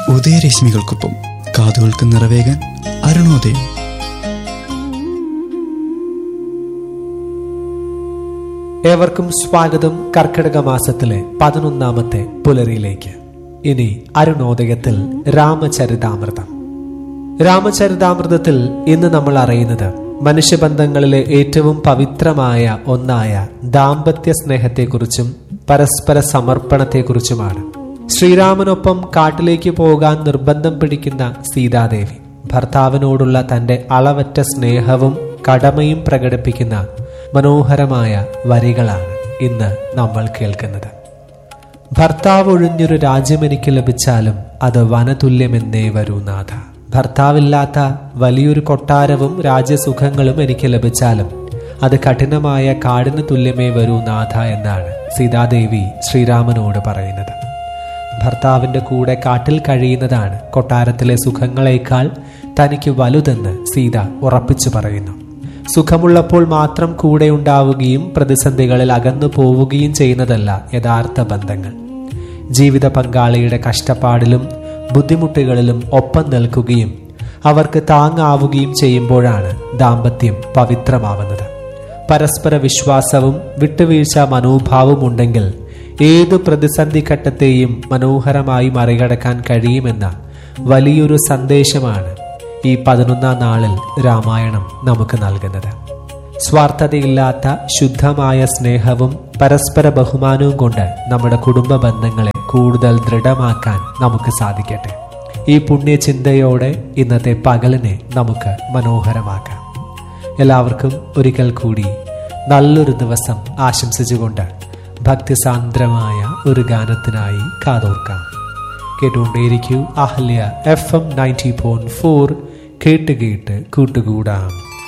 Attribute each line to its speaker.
Speaker 1: ഉദയരശ്മികൾക്കൊപ്പം കാതുകൾക്ക് നിറവേകാൻ അരുണോദയം
Speaker 2: ഏവർക്കും സ്വാഗതം കർക്കിടക മാസത്തിലെ പതിനൊന്നാമത്തെ പുലരിയിലേക്ക് ഇനി അരുണോദയത്തിൽ രാമചരിതാമൃതം രാമചരിതാമൃതത്തിൽ ഇന്ന് നമ്മൾ അറിയുന്നത് മനുഷ്യബന്ധങ്ങളിലെ ഏറ്റവും പവിത്രമായ ഒന്നായ ദാമ്പത്യ സ്നേഹത്തെക്കുറിച്ചും പരസ്പര സമർപ്പണത്തെക്കുറിച്ചുമാണ് ശ്രീരാമനൊപ്പം കാട്ടിലേക്ക് പോകാൻ നിർബന്ധം പിടിക്കുന്ന സീതാദേവി ഭർത്താവിനോടുള്ള തന്റെ അളവറ്റ സ്നേഹവും കടമയും പ്രകടിപ്പിക്കുന്ന മനോഹരമായ വരികളാണ് ഇന്ന് നമ്മൾ കേൾക്കുന്നത് ഭർത്താവ് ഒഴിഞ്ഞൊരു രാജ്യം എനിക്ക് ലഭിച്ചാലും അത് വനതുല്യമെന്നേ വരൂ നാഥ ഭർത്താവില്ലാത്ത വലിയൊരു കൊട്ടാരവും രാജ്യസുഖങ്ങളും എനിക്ക് ലഭിച്ചാലും അത് കഠിനമായ കാടിന് തുല്യമേ വരൂ നാഥ എന്നാണ് സീതാദേവി ശ്രീരാമനോട് പറയുന്നത് ഭർത്താവിന്റെ കൂടെ കാട്ടിൽ കഴിയുന്നതാണ് കൊട്ടാരത്തിലെ സുഖങ്ങളെക്കാൾ തനിക്ക് വലുതെന്ന് സീത ഉറപ്പിച്ചു പറയുന്നു സുഖമുള്ളപ്പോൾ മാത്രം കൂടെ ഉണ്ടാവുകയും പ്രതിസന്ധികളിൽ അകന്നു പോവുകയും ചെയ്യുന്നതല്ല യഥാർത്ഥ ബന്ധങ്ങൾ ജീവിത പങ്കാളിയുടെ കഷ്ടപ്പാടിലും ബുദ്ധിമുട്ടുകളിലും ഒപ്പം നിൽക്കുകയും അവർക്ക് താങ്ങാവുകയും ചെയ്യുമ്പോഴാണ് ദാമ്പത്യം പവിത്രമാവുന്നത് പരസ്പര വിശ്വാസവും വിട്ടുവീഴ്ച മനോഭാവവും ഉണ്ടെങ്കിൽ ഏത് പ്രതിസന്ധി ഘട്ടത്തെയും മനോഹരമായി മറികടക്കാൻ കഴിയുമെന്ന വലിയൊരു സന്ദേശമാണ് ഈ പതിനൊന്നാം നാളിൽ രാമായണം നമുക്ക് നൽകുന്നത് സ്വാർത്ഥതയില്ലാത്ത ശുദ്ധമായ സ്നേഹവും പരസ്പര ബഹുമാനവും കൊണ്ട് നമ്മുടെ കുടുംബ ബന്ധങ്ങളെ കൂടുതൽ ദൃഢമാക്കാൻ നമുക്ക് സാധിക്കട്ടെ ഈ പുണ്യചിന്തയോടെ ഇന്നത്തെ പകലിനെ നമുക്ക് മനോഹരമാക്കാം എല്ലാവർക്കും ഒരിക്കൽ കൂടി നല്ലൊരു ദിവസം ആശംസിച്ചുകൊണ്ട് ഭക്തിസാന്ദ്രമായ ഒരു ഗാനത്തിനായി കാതോർക്കാം കേട്ടുകൊണ്ടേയിരിക്കൂ Ahalya FM ninety point four ഫോർ കേട്ട് കേട്ട് കൂട്ടുകൂടാം